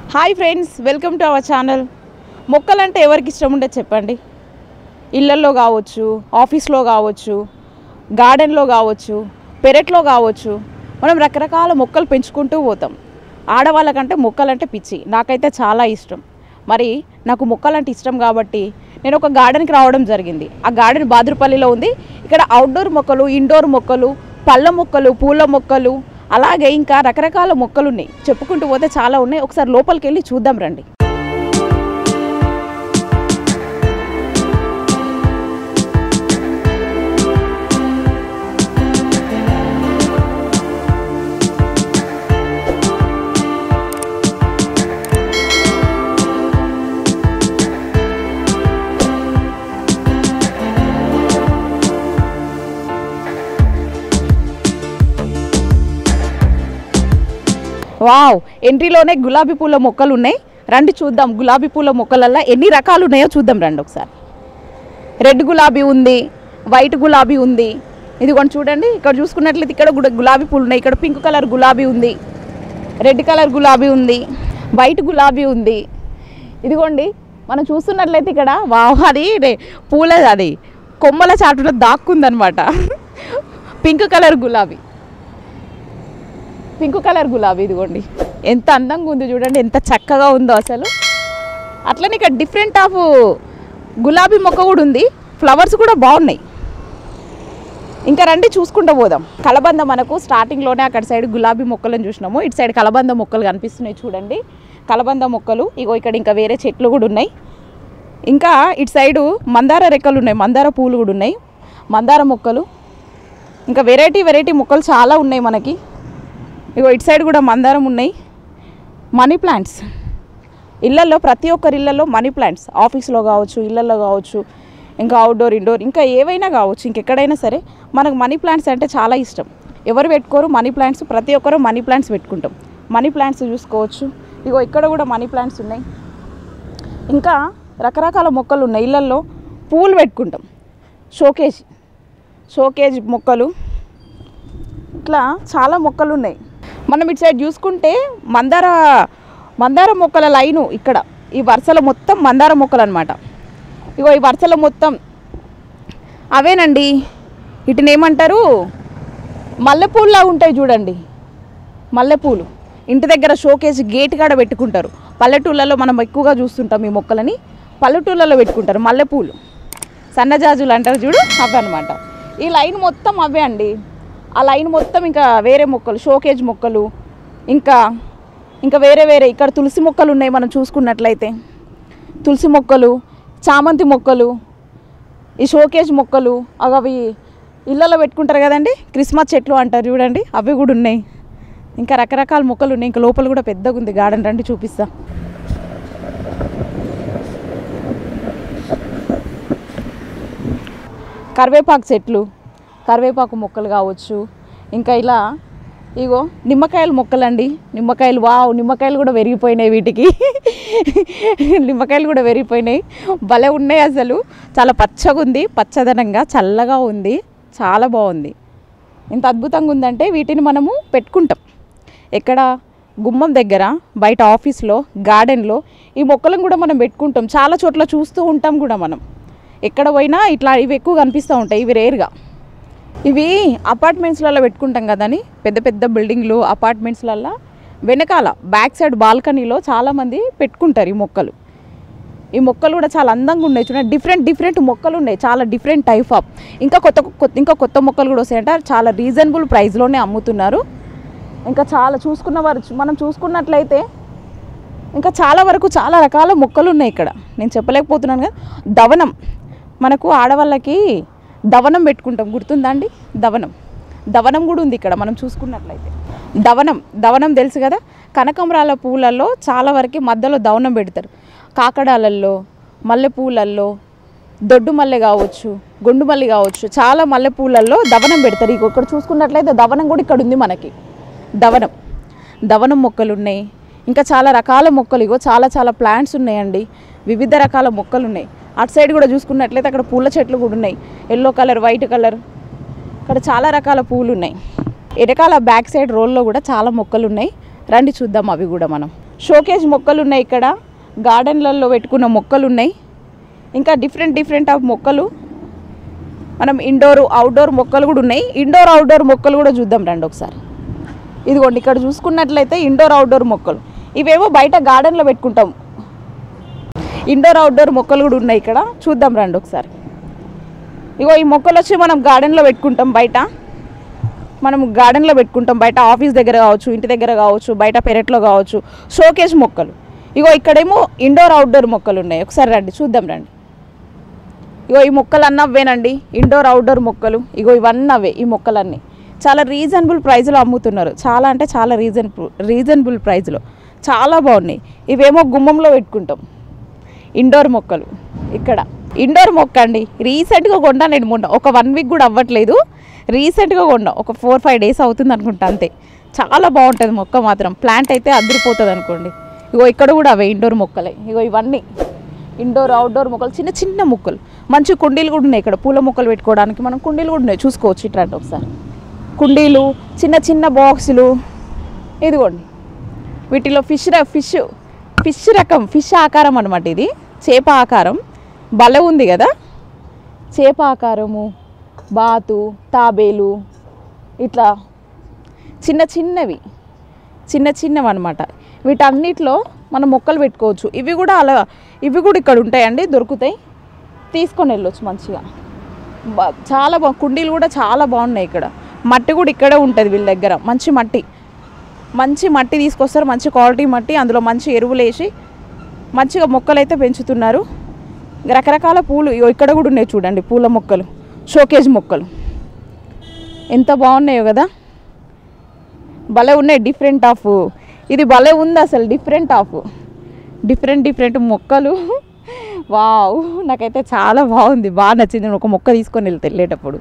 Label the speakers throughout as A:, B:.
A: hi friends welcome to our channel మొక్కలంటే ఎవరికి ఇష్టం ఉండదు చెప్పండి ఇళ్ళల్లో కావచ్చు ఆఫీస్లో కావచ్చు గార్డెన్లో కావచ్చు పెరట్లో కావచ్చు మనం రకరకాల మొక్కలు పెంచుకుంటూ పోతాం ఆడవాళ్ళకంటే మొక్కలంటే పిచ్చి నాకైతే చాలా ఇష్టం మరి నాకు మొక్కలంటే ఇష్టం కాబట్టి నేను ఒక గార్డెన్కి రావడం జరిగింది ఆ గార్డెన్ బాదురుపల్లిలో ఉంది ఇక్కడ అవుట్డోర్ మొక్కలు ఇండోర్ మొక్కలు పళ్ళ మొక్కలు పూల మొక్కలు అలాగే ఇంకా రకరకాల మొక్కలు ఉన్నాయి చెప్పుకుంటూ పోతే చాలా ఉన్నాయి ఒకసారి లోపలికి వెళ్ళి చూద్దాం రండి వావ్ ఎంట్రీలోనే గులాబీ పూల మొక్కలు ఉన్నాయి రండి చూద్దాం గులాబీ పూల మొక్కలల్లో ఎన్ని రకాలు ఉన్నాయో చూద్దాం రండి ఒకసారి రెడ్ గులాబీ ఉంది వైట్ గులాబీ ఉంది ఇదిగోండి చూడండి ఇక్కడ చూసుకున్నట్లయితే ఇక్కడ కూడా గులాబీ పూలు ఉన్నాయి ఇక్కడ పింక్ కలర్ గులాబీ ఉంది రెడ్ కలర్ గులాబీ ఉంది వైట్ గులాబీ ఉంది ఇదిగోండి మనం చూస్తున్నట్లయితే ఇక్కడ వావ్ అది రే- పూల అది కొమ్మల చాటులో దాక్కుందనమాట పింక్ కలర్ గులాబీ పింక్ కలర్ గులాబీ ఇదిగోండి ఎంత అందంగా ఉంది చూడండి ఎంత చక్కగా ఉందో అసలు అట్లనే ఇక్కడ డిఫరెంట్ ఆఫ్ గులాబీ మొక్క కూడా ఉంది ఫ్లవర్స్ కూడా బాగున్నాయి ఇంకా రండి చూసుకుంటూ పోదాం కలబంద మనకు స్టార్టింగ్లోనే అక్కడ సైడ్ గులాబీ మొక్కలను చూసినాము ఇటు సైడ్ కలబంద మొక్కలు కనిపిస్తున్నాయి చూడండి కలబంద మొక్కలు ఇగో ఇక్కడ ఇంకా వేరే చెట్లు కూడా ఉన్నాయి ఇంకా ఇటు సైడు మందార రెక్కలు ఉన్నాయి మందార పూలు కూడా ఉన్నాయి మందార మొక్కలు ఇంకా వెరైటీ వెరైటీ మొక్కలు చాలా ఉన్నాయి మనకి ఇగో ఇటు సైడ్ కూడా మందారం ఉన్నాయి మనీ ప్లాంట్స్ ఇళ్ళల్లో ప్రతి ఒక్కరి ఇళ్ళల్లో మనీ ప్లాంట్స్ ఆఫీస్లో కావచ్చు ఇళ్ళల్లో కావచ్చు ఇంకా అవుట్డోర్ ఇండోర్ ఇంకా ఏవైనా కావచ్చు ఇంకెక్కడైనా సరే మనకు మనీ ప్లాంట్స్ అంటే చాలా ఇష్టం ఎవరు పెట్టుకోరు మనీ ప్లాంట్స్ ప్రతి ఒక్కరు మనీ ప్లాంట్స్ పెట్టుకుంటాం మనీ ప్లాంట్స్ చూసుకోవచ్చు ఇగో ఇక్కడ కూడా మనీ ప్లాంట్స్ ఉన్నాయి ఇంకా రకరకాల మొక్కలు ఉన్నాయి ఇళ్ళల్లో పూలు పెట్టుకుంటాం షోకేజ్ షోకేజ్ మొక్కలు ఇట్లా చాలా మొక్కలు ఉన్నాయి మనం ఇటు సైడ్ చూసుకుంటే మందార మందార మొక్కల లైను ఇక్కడ ఈ వరుసలో మొత్తం మందార మొక్కలు అనమాట ఇగో ఈ వరుసలో మొత్తం అవేనండి వీటిని ఏమంటారు మల్లెపూల్లా ఉంటాయి చూడండి మల్లెపూలు ఇంటి దగ్గర షోకేసి గేట్ కాడ పెట్టుకుంటారు పల్లెటూళ్ళలో మనం ఎక్కువగా చూస్తుంటాం ఈ మొక్కలని పల్లెటూళ్ళలో పెట్టుకుంటారు మల్లెపూలు సన్నజాజులు అంటారు చూడు అవే అనమాట ఈ లైన్ మొత్తం అవే అండి ఆ లైన్ మొత్తం ఇంకా వేరే మొక్కలు షోకేజ్ మొక్కలు ఇంకా ఇంకా వేరే వేరే ఇక్కడ తులసి మొక్కలు ఉన్నాయి మనం చూసుకున్నట్లయితే తులసి మొక్కలు చామంతి మొక్కలు ఈ షోకేజ్ మొక్కలు అవి అవి ఇళ్ళలో పెట్టుకుంటారు కదండి క్రిస్మస్ చెట్లు అంటారు చూడండి అవి కూడా ఉన్నాయి ఇంకా రకరకాల మొక్కలు ఉన్నాయి ఇంకా లోపల కూడా పెద్దగా ఉంది గార్డెన్ రండి చూపిస్తా కరివేపాకు చెట్లు కరివేపాకు మొక్కలు కావచ్చు ఇంకా ఇలా ఇగో నిమ్మకాయల మొక్కలండి నిమ్మకాయలు వావ్ నిమ్మకాయలు కూడా పెరిగిపోయినాయి వీటికి నిమ్మకాయలు కూడా పెరిగిపోయినాయి భలే ఉన్నాయి అసలు చాలా పచ్చగా ఉంది పచ్చదనంగా చల్లగా ఉంది చాలా బాగుంది ఇంత అద్భుతంగా ఉందంటే వీటిని మనము పెట్టుకుంటాం ఎక్కడ గుమ్మం దగ్గర బయట ఆఫీస్లో గార్డెన్లో ఈ మొక్కలను కూడా మనం పెట్టుకుంటాం చాలా చోట్ల చూస్తూ ఉంటాం కూడా మనం ఎక్కడ పోయినా ఇట్లా ఇవి ఎక్కువ కనిపిస్తూ ఉంటాయి ఇవి రేర్గా ఇవి అపార్ట్మెంట్స్లలో పెట్టుకుంటాం కదని పెద్ద పెద్ద బిల్డింగ్లు అపార్ట్మెంట్స్లల్లో వెనకాల బ్యాక్ సైడ్ బాల్కనీలో చాలామంది పెట్టుకుంటారు ఈ మొక్కలు ఈ మొక్కలు కూడా చాలా అందంగా ఉన్నాయి చూడండి డిఫరెంట్ డిఫరెంట్ మొక్కలు ఉన్నాయి చాలా డిఫరెంట్ టైప్ ఆఫ్ ఇంకా కొత్త కొత్త ఇంకా కొత్త మొక్కలు కూడా వస్తాయంట చాలా రీజనబుల్ ప్రైస్లోనే అమ్ముతున్నారు ఇంకా చాలా చూసుకున్న వారు మనం చూసుకున్నట్లయితే ఇంకా చాలా వరకు చాలా రకాల మొక్కలు ఉన్నాయి ఇక్కడ నేను చెప్పలేకపోతున్నాను కదా దవనం మనకు ఆడవాళ్ళకి దవనం పెట్టుకుంటాం గుర్తుందా అండి దవనం దవనం కూడా ఉంది ఇక్కడ మనం చూసుకున్నట్లయితే దవనం దవనం తెలుసు కదా కనకంబరాల పూలలో చాలా వరకు మధ్యలో దవనం పెడతారు కాకడాలల్లో మల్లెపూలల్లో దొడ్డు మల్లె కావచ్చు గుండు మల్లి కావచ్చు చాలా మల్లెపూలల్లో దవనం పెడతారు ఇక ఇక్కడ చూసుకున్నట్లయితే దవనం కూడా ఇక్కడ ఉంది మనకి దవనం దవనం మొక్కలు ఉన్నాయి ఇంకా చాలా రకాల మొక్కలు ఇగో చాలా చాలా ప్లాంట్స్ ఉన్నాయండి వివిధ రకాల మొక్కలు ఉన్నాయి అటు సైడ్ కూడా చూసుకున్నట్లయితే అక్కడ పూల చెట్లు కూడా ఉన్నాయి ఎల్లో కలర్ వైట్ కలర్ ఇక్కడ చాలా రకాల పూలు ఉన్నాయి వెనకాల బ్యాక్ సైడ్ రోల్లో కూడా చాలా మొక్కలు ఉన్నాయి రండి చూద్దాం అవి కూడా మనం షోకేజ్ మొక్కలు ఉన్నాయి ఇక్కడ గార్డెన్లలో పెట్టుకున్న మొక్కలు ఉన్నాయి ఇంకా డిఫరెంట్ డిఫరెంట్ ఆఫ్ మొక్కలు మనం ఇండోర్ అవుట్డోర్ మొక్కలు కూడా ఉన్నాయి ఇండోర్ అవుట్డోర్ మొక్కలు కూడా చూద్దాం రండి ఒకసారి ఇదిగోండి ఇక్కడ చూసుకున్నట్లయితే ఇండోర్ అవుట్డోర్ మొక్కలు ఇవేమో బయట గార్డెన్లో పెట్టుకుంటాం ఇండోర్ అవుట్డోర్ మొక్కలు కూడా ఉన్నాయి ఇక్కడ చూద్దాం రండి ఒకసారి ఇగో ఈ మొక్కలు వచ్చి మనం గార్డెన్లో పెట్టుకుంటాం బయట మనం గార్డెన్లో పెట్టుకుంటాం బయట ఆఫీస్ దగ్గర కావచ్చు ఇంటి దగ్గర కావచ్చు బయట పెరట్లో కావచ్చు షోకేజ్ మొక్కలు ఇగో ఇక్కడేమో ఇండోర్ అవుట్డోర్ మొక్కలు ఉన్నాయి ఒకసారి రండి చూద్దాం రండి ఇగో ఈ మొక్కలు అన్నీ అవేనండి ఇండోర్ అవుట్డోర్ మొక్కలు ఇగో ఇవన్నీ అవే ఈ మొక్కలన్నీ చాలా రీజనబుల్ ప్రైస్లో అమ్ముతున్నారు చాలా అంటే చాలా రీజనబుల్ రీజనబుల్ ప్రైస్లో చాలా బాగున్నాయి ఇవేమో గుమ్మంలో పెట్టుకుంటాం ఇండోర్ మొక్కలు ఇక్కడ ఇండోర్ మొక్క అండి రీసెంట్గా కొన్నా నేను మొన్న ఒక వన్ వీక్ కూడా అవ్వట్లేదు రీసెంట్గా కొన్నా ఒక ఫోర్ ఫైవ్ డేస్ అవుతుంది అనుకుంటా అంతే చాలా బాగుంటుంది మొక్క మాత్రం ప్లాంట్ అయితే అదిరిపోతుంది అనుకోండి ఇగో ఇక్కడ కూడా అవే ఇండోర్ మొక్కలే ఇగో ఇవన్నీ ఇండోర్ అవుట్డోర్ మొక్కలు చిన్న చిన్న మొక్కలు మంచి కుండీలు కూడా ఉన్నాయి ఇక్కడ పూల మొక్కలు పెట్టుకోవడానికి మనం కుండీలు కూడా ఉన్నాయి చూసుకోవచ్చు ఇట్లా ఒకసారి కుండీలు చిన్న చిన్న బాక్సులు ఇదిగోండి వీటిలో ఫిష్ ర- ఫిష్ ఫిష్ రకం ఫిష్ ఆకారం అనమాట ఇది చేప ఆకారం బల ఉంది కదా చేప ఆకారము బాతు తాబేలు ఇట్లా చిన్న చిన్నవి చిన్న చిన్నవి అనమాట వీటన్నిటిలో మనం మొక్కలు పెట్టుకోవచ్చు ఇవి కూడా అలా ఇవి కూడా ఇక్కడ ఉంటాయండి దొరుకుతాయి తీసుకొని వెళ్ళొచ్చు మంచిగా బా- చాలా బా కుండీలు కూడా చాలా బాగున్నాయి ఇక్కడ మట్టి కూడా ఇక్కడే ఉంటుంది వీళ్ళ దగ్గర మంచి మట్టి మంచి మట్టి తీసుకొస్తారు మంచి క్వాలిటీ మట్టి అందులో మంచి ఎరువులు వేసి మంచిగా మొక్కలు అయితే పెంచుతున్నారు రకరకాల పూలు ఇగో ఇక్కడ కూడా ఉన్నాయి చూడండి పూల మొక్కలు షోకేజ్ మొక్కలు ఎంత బాగున్నాయో కదా భలే ఉన్నాయి డిఫరెంట్ ఆఫ్ ఇది భలే ఉంది అసలు డిఫరెంట్ ఆఫ్ డిఫరెంట్ డిఫరెంట్ మొక్కలు వావ్ నాకైతే చాలా బాగుంది బాగా నచ్చింది నేను ఒక మొక్క తీసుకొని వెళ్తే వెళ్ళేటప్పుడు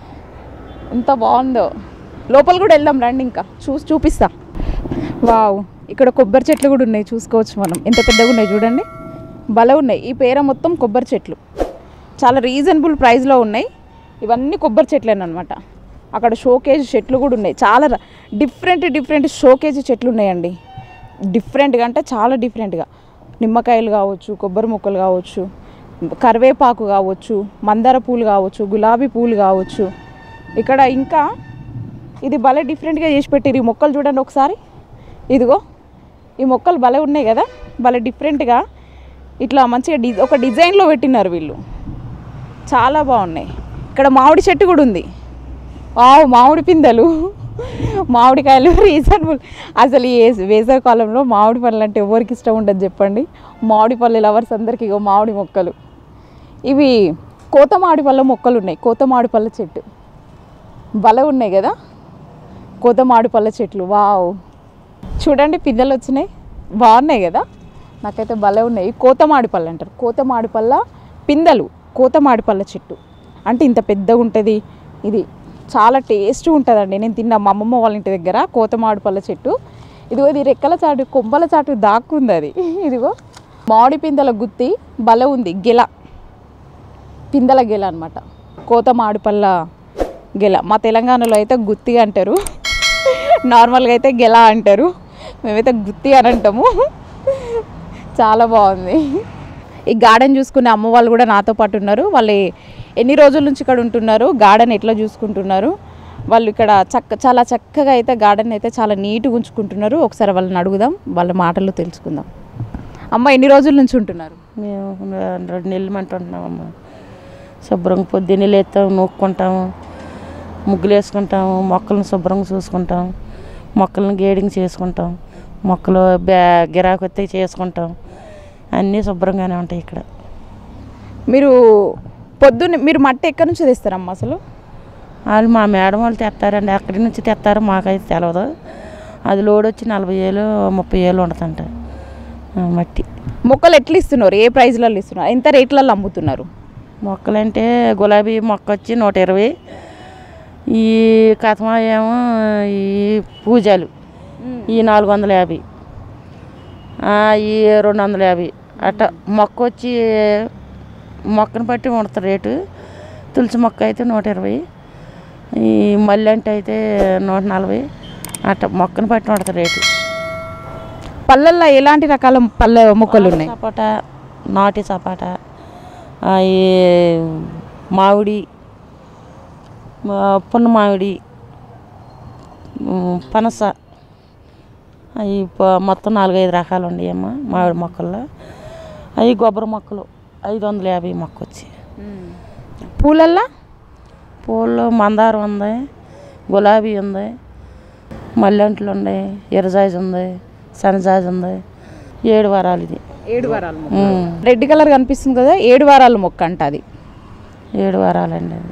A: ఎంత బాగుందో లోపల కూడా వెళ్దాం రండి ఇంకా చూసి చూపిస్తా వావ్ ఇక్కడ కొబ్బరి చెట్లు కూడా ఉన్నాయి చూసుకోవచ్చు మనం ఎంత పెద్దగా ఉన్నాయి చూడండి భలే ఉన్నాయి ఈ పేర మొత్తం కొబ్బరి చెట్లు చాలా రీజనబుల్ ప్రైస్లో ఉన్నాయి ఇవన్నీ కొబ్బరి చెట్లేనమాట అక్కడ షోకేజ్ చెట్లు కూడా ఉన్నాయి చాలా ర- డిఫరెంట్ డిఫరెంట్ షోకేజ్ చెట్లు ఉన్నాయండి డిఫరెంట్గా అంటే చాలా డిఫరెంట్గా నిమ్మకాయలు కావచ్చు కొబ్బరి మొక్కలు కావచ్చు కరివేపాకు కావచ్చు మందార పూలు కావచ్చు గులాబీ పూలు కావచ్చు ఇక్కడ ఇంకా ఇది భలే డిఫరెంట్గా చేసి పెట్టిరు ఈ మొక్కలు చూడండి ఒకసారి ఇదిగో ఈ మొక్కలు భలే ఉన్నాయి కదా భలే డిఫరెంట్గా ఇట్లా మంచిగా డి ఒక డిజైన్లో పెట్టినారు వీళ్ళు చాలా బాగున్నాయి ఇక్కడ మామిడి చెట్టు కూడా ఉంది వావ్ మామిడి పిందెలు మామిడికాయలు రీజనబుల్ అసలు ఈ వేస- వేసవి కాలంలో మామిడి పళ్ళు అంటే ఎవరికి ఇష్టం ఉండదు చెప్పండి మామిడి పళ్ళు లవర్స్ అందరికీ ఇగో మామిడి మొక్కలు ఇవి కోత మామిడి పళ్ళ మొక్కలు ఉన్నాయి కోత మామిడి పళ్ళ చెట్టు భలే ఉన్నాయి కదా కోత మామిడి పళ్ళ చెట్లు వావ్ చూడండి పిల్లలు వచ్చినాయి బాగున్నాయి కదా నాకైతే భలే ఉన్నాయి కోత మాడిపళ్ళు అంటారు కోత మాడిపళ్ళ పిందెలు కోత మాడిపళ్ళ చెట్టు అంటే ఇంత పెద్దగా ఉంటుంది ఇది చాలా టేస్ట్ ఉంటుందండి నేను తిన్నా మా అమ్మమ్మ వాళ్ళ ఇంటి దగ్గర కోత మాడిపళ్ళ చెట్టు ఇదిగో ఇది రెక్కల చాటు కొమ్మల చాటు దాక్కుంది అది ఇదిగో మామిడి పిందెల గుత్తి భలే ఉంది గెల పిందెల గెల అనమాట కోత మాడిపళ్ళ గెల మా తెలంగాణలో అయితే గుత్తి అంటారు నార్మల్గా అయితే గెల అంటారు మేమైతే గుత్తి అని అంటాము చాలా బాగుంది ఈ గార్డెన్ చూసుకునే అమ్మ వాళ్ళు కూడా నాతో పాటు ఉన్నారు వాళ్ళు ఎన్ని రోజుల నుంచి ఇక్కడ ఉంటున్నారు గార్డెన్ ఎట్లా చూసుకుంటున్నారు వాళ్ళు ఇక్కడ చక్క చాలా చక్కగా అయితే గార్డెన్ అయితే చాలా నీట్గా ఉంచుకుంటున్నారు ఒకసారి వాళ్ళని అడుగుదాం వాళ్ళ మాటలు తెలుసుకుందాం అమ్మ ఎన్ని రోజుల నుంచి ఉంటున్నారు
B: మేము రెండు నెలలు అంటుంటున్నామమ్మ శుభ్రంగా పొద్దున్నే లేస్తాం నూక్కుంటాము ముగ్గులు వేసుకుంటాము మొక్కలను శుభ్రంగా చూసుకుంటాం మొక్కలను గేడింగ్ చేసుకుంటాం మొక్కలు బ్యా గిరాకు వస్తే చేసుకుంటాం అన్నీ శుభ్రంగానే ఉంటాయి ఇక్కడ
A: మీరు పొద్దున్న మీరు మట్టి ఎక్కడి నుంచి తెస్తారమ్మా అసలు
B: వాళ్ళు మా మేడం వాళ్ళు తెస్తారండి ఎక్కడి నుంచి తెస్తారో మాకైతే తెలియదు అది లోడ్ వచ్చి నలభై వేలు ముప్పై వేలు ఉంటుందంట ఆ, మట్టి
A: మొక్కలు ఎట్లా ఇస్తున్నారు ఏ ప్రైజ్లలో ఇస్తున్నారు ఎంత రేట్లలో అమ్ముతున్నారు
B: మొక్కలంటే గులాబీ మొక్క వచ్చి నూట ఇరవై ఈ కథమా ఏమో ఈ పూజలు ఈ నాలుగు వందల యాభై ఆ, ఈ రెండు వందల యాభై అట్ట మొక్క వచ్చి మొక్కను బట్టి ఉంటుంది రేటు తులసి మొక్క అయితే నూట ఇరవై ఈ మల్లె అంటే అయితే నూట నలభై అట్ట మొక్కను బట్టి ఉంటుంది రేటు
A: పళ్ళల్లో ఎలాంటి రకాల పళ్ళ మొక్కలు ఉన్నాయి
B: సపోటా నాటి సపోటా ఆ, ఈ మామిడి ఆ, పున్న మామిడి ఉమ్, పనస అవి మొత్తం నాలుగైదు రకాలు ఉన్నాయమ్మా మామిడి మొక్కల్లో అవి కొబ్బరి మొక్కలు ఐదు వందల యాభై మొక్క వచ్చి
A: పూలల్లో
B: పూలు మందారం ఉంది గులాబీ ఉంది మల్లెంట్లు ఉన్నాయి ఎర్రజాజి ఉంది సన్నజాజి ఉంది ఏడు వారాలు ఇది
A: ఏడు వారాల మొక్క
B: ఉమ్,
A: రెడ్ కలర్ కనిపిస్తుంది కదా ఏడు వారాల మొక్క అంట అది
B: ఏడు వారాలండి అది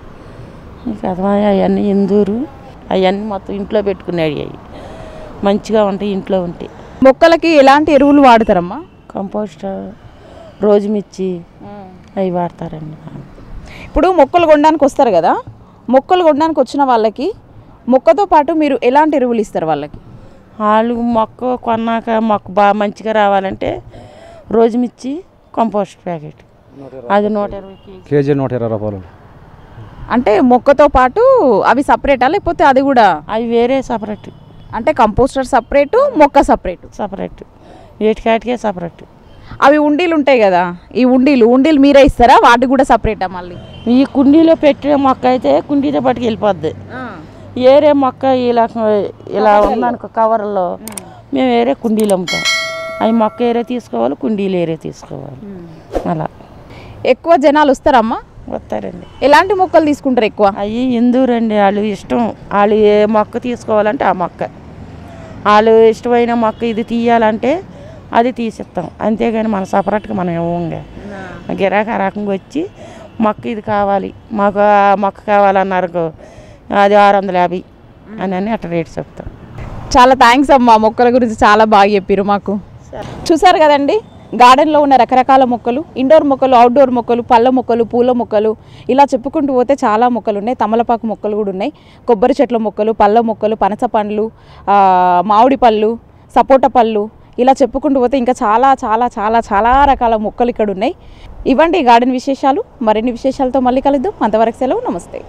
B: ఇక అదమా అవన్నీ ఇందూరు అవన్నీ మొత్తం ఇంట్లో పెట్టుకునేవి అవి మంచిగా ఉంటాయి ఇంట్లో ఉంటాయి
A: మొక్కలకి ఎలాంటి ఎరువులు వాడతారమ్మా
B: కంపోస్ట్ రోజు మిర్చి అవి వాడతారండి
A: ఇప్పుడు మొక్కలు కొనడానికి వస్తారు కదా మొక్కలు కొనడానికి వచ్చిన వాళ్ళకి మొక్కతో పాటు మీరు ఎలాంటి ఎరువులు ఇస్తారు వాళ్ళకి
B: వాళ్ళు మొక్క కొన్నాక మొక్క బాగా మంచిగా రావాలంటే రోజు మిర్చి కంపోస్ట్ ప్యాకెట్ అది నూట ఇరవై కేజీ
C: కేజీ నూట ఇరవై రూపాయలు
A: అంటే మొక్కతో పాటు అవి సపరేటా లేకపోతే అది కూడా
B: అవి వేరే సపరేట్
A: అంటే కంపోస్టర్ సపరేటు మొక్క సపరేటు
B: సపరేట్ వీటికాటికే సపరేట్
A: అవి ఉండీలు ఉంటాయి కదా ఈ ఉండీలు ఉండీలు మీరే ఇస్తారా వాటికి కూడా సపరేటా మళ్ళీ
B: ఈ కుండీలో పెట్టే మొక్క అయితే కుండీతో పట్టుకు వెళ్ళిపోద్ది ఏరే మొక్క ఇలా ఇలా ఉందనుకో కవర్లో మేము వేరే కుండీలు అమ్ముతాం అవి మొక్క ఏరే తీసుకోవాలి కుండీలు ఏరే తీసుకోవాలి అలా
A: ఎక్కువ జనాలు వస్తారమ్మా
B: వస్తారండి
A: ఎలాంటి మొక్కలు తీసుకుంటారు ఎక్కువ
B: అవి ఎందురండి వాళ్ళు ఇష్టం వాళ్ళు ఏ మొక్క తీసుకోవాలంటే ఆ మొక్క వాళ్ళు ఇష్టమైన మొక్క ఇది తీయాలంటే అది తీసిస్తాం అంతేగాని మన సపరేట్గా మనం ఇవ్వంగా గిరాక ఆ రకంగా వచ్చి మొక్క ఇది కావాలి మాకు ఆ మొక్క కావాలన్నారు అది ఆరు వందల యాభై అని అని అట్లా రేట్ చెప్తాం
A: చాలా థ్యాంక్స్ అమ్మా మొక్కల గురించి చాలా బాగా చెప్పారు మాకు చూసారు కదండి గార్డెన్లో ఉన్న రకరకాల మొక్కలు ఇండోర్ మొక్కలు అవుట్డోర్ మొక్కలు పళ్ళ మొక్కలు పూల మొక్కలు ఇలా చెప్పుకుంటూ పోతే చాలా మొక్కలు ఉన్నాయి తమలపాకు మొక్కలు కూడా ఉన్నాయి కొబ్బరి చెట్ల మొక్కలు పళ్ళ మొక్కలు పనస పండ్లు ఆ, మామిడి పళ్ళు సపోటా పళ్ళు ఇలా చెప్పుకుంటూ పోతే ఇంకా చాలా చాలా చాలా చాలా రకాల మొక్కలు ఇక్కడ ఉన్నాయి ఇవ్వండి గార్డెన్ విశేషాలు మరిన్ని విశేషాలతో మళ్ళీ కలుద్దాం అంతవరకు సెలవు నమస్తే